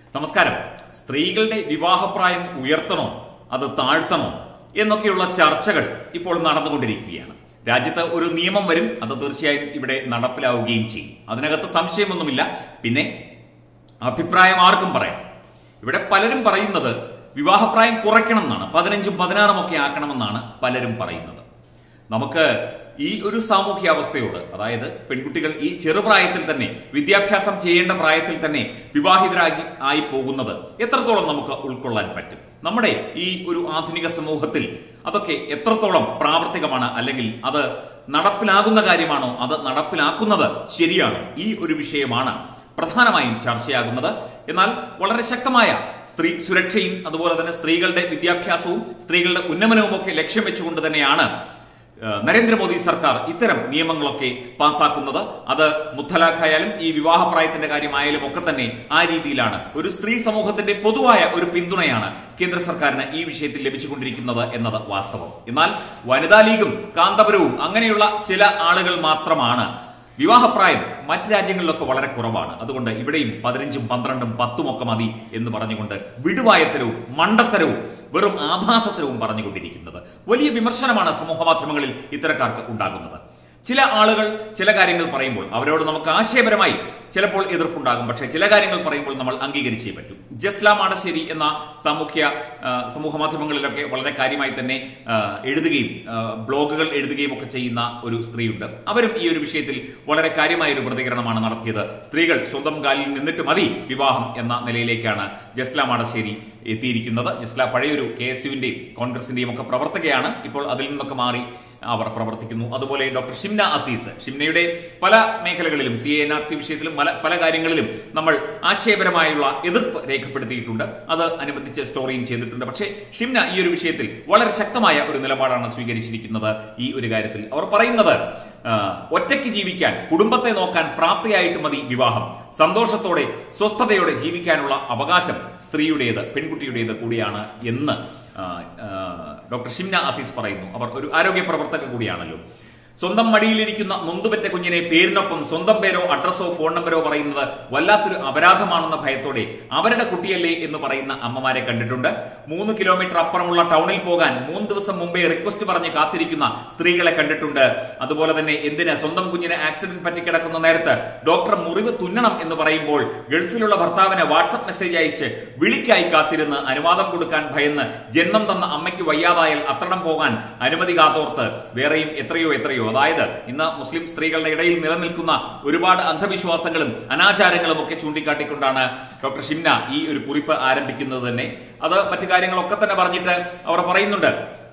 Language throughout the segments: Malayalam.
നമസ്കാരം സ്ത്രീകളുടെ വിവാഹപ്രായം ഉയർത്തണോ അത് താഴ്ത്തണോ എന്നൊക്കെയുള്ള ചർച്ചകൾ ഇപ്പോൾ നടന്നുകൊണ്ടിരിക്കുകയാണ് രാജ്യത്ത് ഒരു നിയമം വരും അത് തീർച്ചയായും ഇവിടെ നടപ്പിലാവുകയും ചെയ്യും അതിനകത്ത് സംശയമൊന്നുമില്ല പിന്നെ അഭിപ്രായം ആർക്കും പറയാം ഇവിടെ പലരും പറയുന്നത് വിവാഹപ്രായം കുറയ്ക്കണം എന്നാണ് പതിനഞ്ചും പതിനാറും ഒക്കെ ആക്കണമെന്നാണ് പലരും പറയുന്നത് നമുക്ക് ഈ ഒരു സാമൂഹ്യാവസ്ഥയോട് അതായത് പെൺകുട്ടികൾ ഈ ചെറുപ്രായത്തിൽ തന്നെ വിദ്യാഭ്യാസം ചെയ്യേണ്ട പ്രായത്തിൽ തന്നെ വിവാഹിതരായി ആയി പോകുന്നത് എത്രത്തോളം നമുക്ക് ഉൾക്കൊള്ളാൻ പറ്റും നമ്മുടെ ഈ ഒരു ആധുനിക സമൂഹത്തിൽ അതൊക്കെ എത്രത്തോളം പ്രാവർത്തികമാണ് അല്ലെങ്കിൽ അത് നടപ്പിലാകുന്ന കാര്യമാണോ അത് നടപ്പിലാക്കുന്നത് ശരിയാണോ ഈ ഒരു വിഷയമാണ് പ്രധാനമായും ചർച്ചയാകുന്നത് എന്നാൽ വളരെ ശക്തമായ സ്ത്രീ സുരക്ഷയും അതുപോലെ തന്നെ സ്ത്രീകളുടെ വിദ്യാഭ്യാസവും സ്ത്രീകളുടെ ഉന്നമനവും ഒക്കെ ലക്ഷ്യം വെച്ചുകൊണ്ട് തന്നെയാണ് ഏഹ്, നരേന്ദ്രമോദി സർക്കാർ ഇത്തരം നിയമങ്ങളൊക്കെ പാസാക്കുന്നത് അത് മുത്തലാഖായാലും ഈ വിവാഹപ്രായത്തിന്റെ കാര്യമായാലും ഒക്കെ തന്നെ ആ രീതിയിലാണ് ഒരു സ്ത്രീ സമൂഹത്തിന്റെ പൊതുവായ ഒരു പിന്തുണയാണ് കേന്ദ്ര സർക്കാരിന് ഈ വിഷയത്തിൽ ലഭിച്ചുകൊണ്ടിരിക്കുന്നത് എന്നത് വാസ്തവം എന്നാൽ വനിതാ ലീഗും കാന്തപുരവും അങ്ങനെയുള്ള ചില ആളുകൾ മാത്രമാണ് വിവാഹപ്രായം മറ്റ് രാജ്യങ്ങളിലൊക്കെ വളരെ കുറവാണ് അതുകൊണ്ട് ഇവിടെയും പതിനഞ്ചും പന്ത്രണ്ടും പത്തും ഒക്കെ മതി എന്ന് പറഞ്ഞുകൊണ്ട് വിടുവായത്തരവും മണ്ടത്തരവും വെറും ആഭാസത്തരവും പറഞ്ഞുകൊണ്ടിരിക്കുന്നത് വലിയ വിമർശനമാണ് സമൂഹ മാധ്യമങ്ങളിൽ ഇത്തരക്കാർക്ക് ഉണ്ടാകുന്നത് ചില ആളുകൾ ചില കാര്യങ്ങൾ പറയുമ്പോൾ അവരോട് നമുക്ക് ആശയപരമായി ചിലപ്പോൾ എതിർപ്പുണ്ടാകും പക്ഷേ ചില കാര്യങ്ങൾ പറയുമ്പോൾ നമ്മൾ അംഗീകരിച്ചേ പറ്റൂ ജസ്ല മാടശ്ശേരി എന്ന സാമൂഹ്യ ആ, സമൂഹ മാധ്യമങ്ങളിലൊക്കെ വളരെ കാര്യമായി തന്നെ ആ, എഴുതുകയും ആ, ബ്ലോഗുകൾ എഴുതുകയും ഒക്കെ ചെയ്യുന്ന ഒരു സ്ത്രീയുണ്ട് അവരും ഈ ഒരു വിഷയത്തിൽ വളരെ കാര്യമായ ഒരു പ്രതികരണമാണ് നടത്തിയത് സ്ത്രീകൾ സ്വന്തം കാലിൽ നിന്നിട്ട് മതി വിവാഹം എന്ന നിലയിലേക്കാണ് ജസ്ല മാടശ്ശേരി എത്തിയിരിക്കുന്നത് ജസ്ല പഴയൊരു കെ എസ് യുവിന്റെയും കോൺഗ്രസിന്റെയും ഒക്കെ പ്രവർത്തകയാണ് ഇപ്പോൾ അതിൽ നിന്നൊക്കെ മാറി അവർ പ്രവർത്തിക്കുന്നു അതുപോലെ ഡോക്ടർ ഷിംന അസീസ് ഷിംനയുടെ പല മേഖലകളിലും സി എൻ ആർ സി വിഷയത്തിലും പല പല കാര്യങ്ങളിലും നമ്മൾ ആശയപരമായുള്ള എതിർപ്പ് രേഖപ്പെടുത്തിയിട്ടുണ്ട് അത് അനുബന്ധിച്ച് സ്റ്റോറിയും ചെയ്തിട്ടുണ്ട് പക്ഷേ ഷിംന ഈ ഒരു വിഷയത്തിൽ വളരെ ശക്തമായ ഒരു നിലപാടാണ് സ്വീകരിച്ചിരിക്കുന്നത് ഈ ഒരു കാര്യത്തിൽ അവർ പറയുന്നത് ആ, ഒറ്റയ്ക്ക് ജീവിക്കാൻ കുടുംബത്തെ നോക്കാൻ പ്രാപ്തിയായിട്ട് മതി വിവാഹം സന്തോഷത്തോടെ സ്വസ്ഥതയോടെ ജീവിക്കാനുള്ള അവകാശം സ്ത്രീയുടേത് പെൺകുട്ടിയുടേത് കൂടിയാണ് എന്ന് ആ, ആ, ഡോക്ടർ ഷിംന അസീസ് പറയുന്നു അവർ ഒരു ആരോഗ്യ പ്രവർത്തക കൂടിയാണല്ലോ സ്വന്തം മടിയിലിരിക്കുന്ന നൊന്തുപെറ്റ കുഞ്ഞിനെ പേരിനൊപ്പം സ്വന്തം പേരോ അഡ്രസ്സോ ഫോൺ നമ്പരോ പറയുന്നത് വല്ലാത്തൊരു അപരാധമാണെന്ന ഭയത്തോടെ അവരുടെ കുട്ടിയല്ലേ എന്ന് പറയുന്ന അമ്മമാരെ കണ്ടിട്ടുണ്ട് മൂന്ന് കിലോമീറ്റർ അപ്പുറമുള്ള ടൗണിൽ പോകാൻ മൂന്ന് ദിവസം മുമ്പേ റിക്വസ്റ്റ് പറഞ്ഞ് കാത്തിരിക്കുന്ന സ്ത്രീകളെ കണ്ടിട്ടുണ്ട് അതുപോലെ തന്നെ എന്തിന് സ്വന്തം കുഞ്ഞിന് ആക്സിഡന്റ് പറ്റിക്കിടക്കുന്ന നേരത്ത് ഡോക്ടർ മുറിവ് തുന്നണം എന്ന് പറയുമ്പോൾ ഗൾഫിലുള്ള ഭർത്താവിന് വാട്സപ്പ് മെസ്സേജ് അയച്ച് വിളിക്കായി കാത്തിരുന്ന് അനുവാദം കൊടുക്കാൻ ഭയന്ന് ജന്മം തന്ന അമ്മയ്ക്ക് വയ്യാതായാൽ അത്രണം പോകാൻ അനുമതി കാത്തോർത്ത് വേറെയും എത്രയോ എത്രയോ അതായത് ഇന്ന് മുസ്ലിം സ്ത്രീകളുടെ ഇടയിൽ നിലനിൽക്കുന്ന ഒരുപാട് അന്ധവിശ്വാസങ്ങളും അനാചാരങ്ങളും ഒക്കെ ചൂണ്ടിക്കാട്ടിക്കൊണ്ടാണ് ഡോക്ടർ ഷിംന ഈ ഒരു കുറിപ്പ് ആരംഭിക്കുന്നത് തന്നെ അത് മറ്റു കാര്യങ്ങളൊക്കെ തന്നെ പറഞ്ഞിട്ട് അവർ പറയുന്നുണ്ട്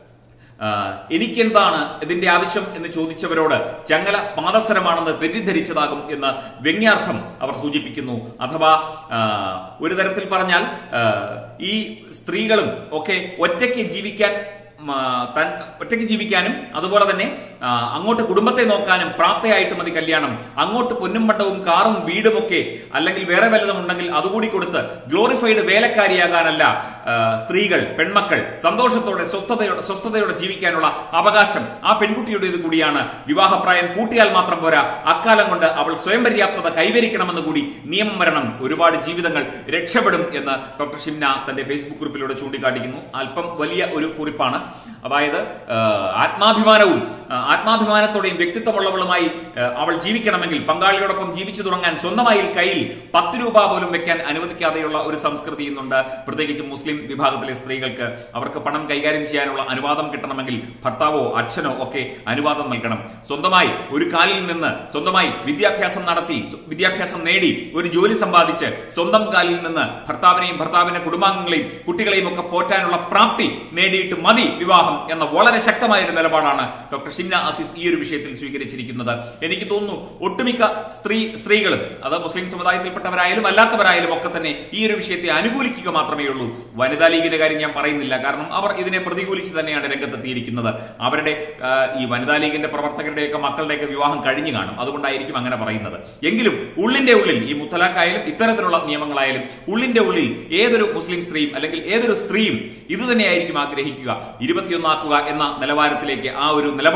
ആ, എനിക്കെന്താണ് ഇതിന്റെ ആവശ്യം എന്ന് ചോദിച്ചവരോട് ചങ്ങല പാദസരമാണെന്ന് തെറ്റിദ്ധരിച്ചതാകും എന്ന് വ്യംഗ്യാർത്ഥം അവർ സൂചിപ്പിക്കുന്നു അഥവാ ആ, ഒരു തരത്തിൽ പറഞ്ഞാൽ ആ, ഈ സ്ത്രീകളും ഒക്കെ ഒറ്റയ്ക്ക് ജീവിക്കാൻ ഉം, ആ, തൻ ഒറ്റയ്ക്ക് ജീവിക്കാനും അതുപോലെ തന്നെ ആ, അങ്ങോട്ട് കുടുംബത്തെ നോക്കാനും പ്രാപ്തയായിട്ട് മതി കല്യാണം അങ്ങോട്ട് പൊന്നും പണ്ടവും കാറും വീടും ഒക്കെ അല്ലെങ്കിൽ വേറെ വല്ലതും ഉണ്ടെങ്കിൽ അതുകൂടി കൊടുത്ത് ഗ്ലോറിഫൈഡ് വേലക്കാരിയാകാനല്ല ആ, സ്ത്രീകൾ പെൺമക്കൾ സന്തോഷത്തോടെ സ്വസ്ഥതയോടെ സ്വസ്ഥതയോടെ ജീവിക്കാനുള്ള അവകാശം ആ പെൺകുട്ടിയുടേത് കൂടിയാണ് വിവാഹപ്രായം കൂട്ടിയാൽ മാത്രം പോരാ അക്കാലം കൊണ്ട് അവൾ സ്വയം പര്യാപ്തത കൈവരിക്കണമെന്ന് കൂടി നിയമം വരണം ഒരുപാട് ജീവിതങ്ങൾ രക്ഷപ്പെടും എന്ന് ഡോക്ടർ ഷിംന തന്റെ ഫേസ്ബുക്ക് കുറിപ്പിലൂടെ ചൂണ്ടിക്കാട്ടിക്കുന്നു അല്പം വലിയ ഒരു കുറിപ്പാണ് അതായത് ആ, ആത്മാഭിമാനവും ആ, ആത്മാഭിമാനത്തോടെയും വ്യക്തിത്വമുള്ളവളുമായി ആ, അവൾ ജീവിക്കണമെങ്കിൽ പങ്കാളിയോടൊപ്പം ജീവിച്ചു തുടങ്ങാൻ സ്വന്തമായി കയ്യിൽ പത്ത് രൂപ പോലും വെക്കാൻ അനുവദിക്കാതെയുള്ള ഒരു സംസ്കൃതി ഇന്നുണ്ട് പ്രത്യേകിച്ച് മുസ്ലിം വിഭാഗത്തിലെ സ്ത്രീകൾക്ക് അവർക്ക് പണം കൈകാര്യം ചെയ്യാനുള്ള അനുവാദം കിട്ടണമെങ്കിൽ ഭർത്താവോ അച്ഛനോ ഒക്കെ അനുവാദം നൽകണം സ്വന്തമായി ഒരു കാലിൽ നിന്ന് സ്വന്തമായി വിദ്യാഭ്യാസം നടത്തി സ്വ- വിദ്യാഭ്യാസം നേടി ഒരു ജോലി സമ്പാദിച്ച് സ്വന്തം കാലിൽ നിന്ന് ഭർത്താവിനെയും ഭർത്താവിന്റെ കുടുംബാംഗങ്ങളെയും കുട്ടികളെയും ഒക്കെ പോറ്റാനുള്ള പ്രാപ്തി നേടിയിട്ട് മതി വിവാഹം എന്ന വളരെ ശക്തമായ ഒരു നിലപാടാണ് ഡോക്ടർ ഷിംന അസീസ് ഈ ഒരു വിഷയത്തിൽ സ്വീകരിച്ചിരിക്കുന്നത് എനിക്ക് തോന്നുന്നു ഒട്ടുമിക്ക സ്ത്രീ സ്ത്രീകളും അത് മുസ്ലിം സമുദായത്തിൽപ്പെട്ടവരായാലും അല്ലാത്തവരായാലും ഒക്കെ തന്നെ ഈ ഒരു വിഷയത്തെ അനുകൂലിക്കുക മാത്രമേ ഉള്ളൂ വനിതാ ലീഗിന്റെ കാര്യം ഞാൻ പറയുന്നില്ല കാരണം അവർ ഇതിനെ പ്രതികൂലിച്ച് തന്നെയാണ് രംഗത്തെത്തിയിരിക്കുന്നത് അവരുടെ ആ, ഈ വനിതാ ലീഗിന്റെ പ്രവർത്തകരുടെയൊക്കെ മക്കളുടെയൊക്കെ വിവാഹം കഴിഞ്ഞു കാണും അതുകൊണ്ടായിരിക്കും അങ്ങനെ പറയുന്നത് എങ്കിലും ഉള്ളിന്റെ ഉള്ളിൽ ഈ മുത്തലാഖായാലും ഇത്തരത്തിലുള്ള നിയമങ്ങളായാലും ഉള്ളിന്റെ ഉള്ളിൽ ഏതൊരു മുസ്ലിം സ്ത്രീയും അല്ലെങ്കിൽ ഏതൊരു സ്ത്രീയും ഇത് തന്നെയായിരിക്കും ആഗ്രഹിക്കുക ഇരുപത്തിയൊന്നാക്കുക എന്ന നിലവാരത്തിലേക്ക് ആ ഒരു നിലപാട്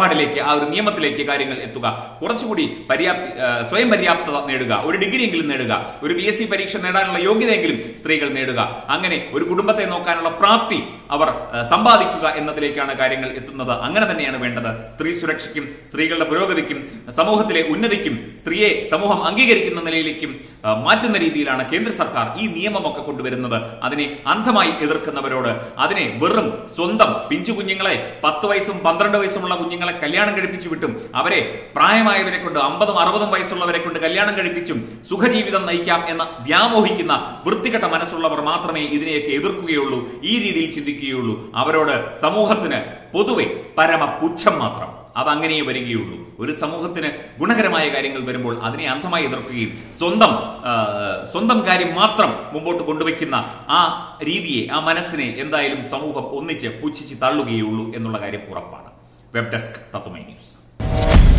നിലപാടിലേക്ക് ആ ഒരു നിയമത്തിലേക്ക് കാര്യങ്ങൾ എത്തുക കുറച്ചുകൂടി പര്യാപ്തി ആ, സ്വയം പര്യാപ്തത നേടുക ഒരു ഡിഗ്രിയെങ്കിലും നേടുക ഒരു പി എസ് സി പരീക്ഷ നേടാനുള്ള യോഗ്യതയെങ്കിലും സ്ത്രീകൾ നേടുക അങ്ങനെ ഒരു കുടുംബത്തെ നോക്കാനുള്ള പ്രാപ്തി അവർ ആ, സമ്പാദിക്കുക എന്നതിലേക്കാണ് കാര്യങ്ങൾ എത്തുന്നത് അങ്ങനെ തന്നെയാണ് വേണ്ടത് സ്ത്രീ സുരക്ഷയ്ക്കും സ്ത്രീകളുടെ പുരോഗതിക്കും സമൂഹത്തിലെ ഉന്നതിക്കും സ്ത്രീയെ സമൂഹം അംഗീകരിക്കുന്ന നിലയിലേക്കും ആ, മാറ്റുന്ന രീതിയിലാണ് കേന്ദ്ര സർക്കാർ ഈ നിയമമൊക്കെ കൊണ്ടുവരുന്നത് അതിനെ അന്ധമായി എതിർക്കുന്നവരോട് അതിനെ വെറും സ്വന്തം പിഞ്ചു കുഞ്ഞുങ്ങളെ പത്ത് വയസ്സും പന്ത്രണ്ട് വയസ്സുമുള്ള കുഞ്ഞുങ്ങളെ കല്യാണം കഴിപ്പിച്ചു വിട്ടും അവരെ പ്രായമായവരെ കൊണ്ട് അമ്പതും അറുപതും വയസ്സുള്ളവരെ കൊണ്ട് കല്യാണം കഴിപ്പിച്ചും സുഖജീവിതം നയിക്കാം എന്ന വ്യാമോഹിക്കുന്ന വൃത്തികെട്ട മനസ്സുള്ളവർ മാത്രമേ ഇതിനെയൊക്കെ എതിർക്കുകയുള്ളൂ ഈ രീതിയിൽ ചിന്തിക്കുകയുള്ളൂ അവരോട് സമൂഹത്തിന് പൊതുവെ പരമ പുച്ഛം മാത്രം അതങ്ങനെയേ വരികയുള്ളൂ ഒരു സമൂഹത്തിന് ഗുണകരമായ കാര്യങ്ങൾ വരുമ്പോൾ അതിനെ അന്ധമായി എതിർക്കുകയും സ്വന്തം ആ, സ്വന്തം കാര്യം മാത്രം മുമ്പോട്ട് കൊണ്ടുവയ്ക്കുന്ന ആ രീതിയെ ആ മനസ്സിനെ എന്തായാലും സമൂഹം ഒന്നിച്ച് പുച്ഛിച്ച് തള്ളുകയുള്ളൂ എന്നുള്ള കാര്യം ഉറപ്പാണ് വെബ് ഡെസ്ക് തത്വമൈ ന്യൂസ്